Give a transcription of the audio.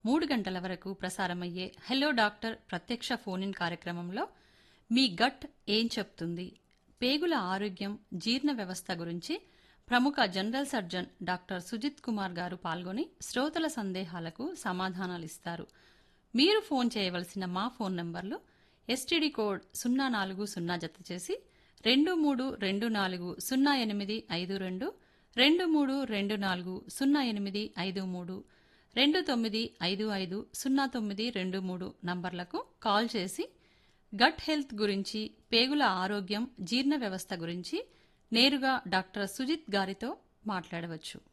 మూడు గంటల వరకు ప్రసారమయ్యే హెలో డాక్టర్ ప్రత్యక్ష ఫోన్ ఇన్ కార్యక్రమంలో మీ గట్ ఏం చెప్తుంది పేగుల ఆరోగ్యం జీర్ణ వ్యవస్థ గురించి ప్రముఖ general surgeon doctor Sujith Kumar garu పాల్గొని శ్రోతల సందేహాలకు సమాధానాలిస్తారు మీరు ఫోన్ చేయవలసిన మా ఫోన్ నంబర్లు ఎస్టీడీ కోడ్ సున్నా నాలుగు సున్నా జత చేసి రెండు మూడు రెండు నాలుగు సున్నా ఎనిమిది ఐదు రెండు రెండు మూడు రెండు నాలుగు సున్నా ఎనిమిది ఐదు మూడు రెండు తొమ్మిది ఐదు ఐదు సున్నా తొమ్మిది రెండు మూడు నంబర్లకు కాల్ చేసి గట్ హెల్త్ గురించి పేగుల ఆరోగ్యం జీర్ణ వ్యవస్థ గురించి నేరుగా డాక్టర్ సుజిత్ గారితో మాట్లాడవచ్చు